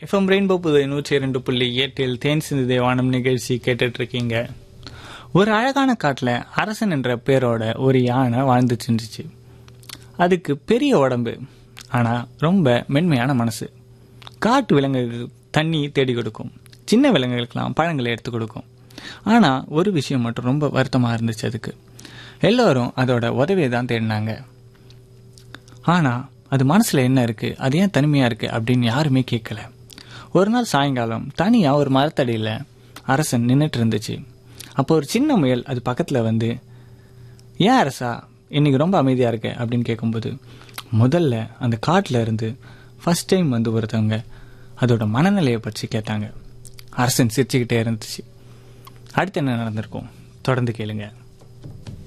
FM rainbow புதை நூற்றி இரண்டு புள்ளி எட்டில் தேன் சிந்து தேவானம் நிகழ்ச்சி கேட்டுட்டு இருக்கீங்க ஒரு அழகான காட்டில் அரசன் என்ற பேரோட ஒரு யானை வாழ்ந்துட்டு இருந்துச்சு அதுக்கு பெரிய உடம்பு ஆனால் ரொம்ப மென்மையான மனசு காட்டு விலங்குகளுக்கு தண்ணி தேடி கொடுக்கும் சின்ன விலங்குகளுக்கெல்லாம் பழங்களை எடுத்து கொடுக்கும் ஆனால் ஒரு விஷயம் மட்டும் ரொம்ப வருத்தமாக இருந்துச்சு அதுக்கு எல்லோரும் அதோட உதவியை தான் தேடினாங்க ஆனால் அது மனசில் என்ன இருக்குது அது ஏன் தனிமையாக இருக்குது அப்படின்னு யாருமே கேட்கல ஒரு நாள் சாயங்காலம் தனியாக ஒரு மரத்தடியில் அரசன் நின்றுட்டு இருந்துச்சு அப்போ ஒரு சின்ன முயல் அது பக்கத்தில் வந்து ஏன் அரசா இன்னைக்கு ரொம்ப அமைதியாக இருக்கு அப்படின்னு கேட்கும்போது முதல்ல அந்த காட்டில் இருந்து ஃபர்ஸ்ட் டைம் வந்து ஒருத்தவங்க அதோட மனநிலையை பற்றி கேட்டாங்க அரசன் சிரிச்சுக்கிட்டே இருந்துச்சு அடுத்து என்ன நடந்திருக்கும் தொடர்ந்து கேளுங்க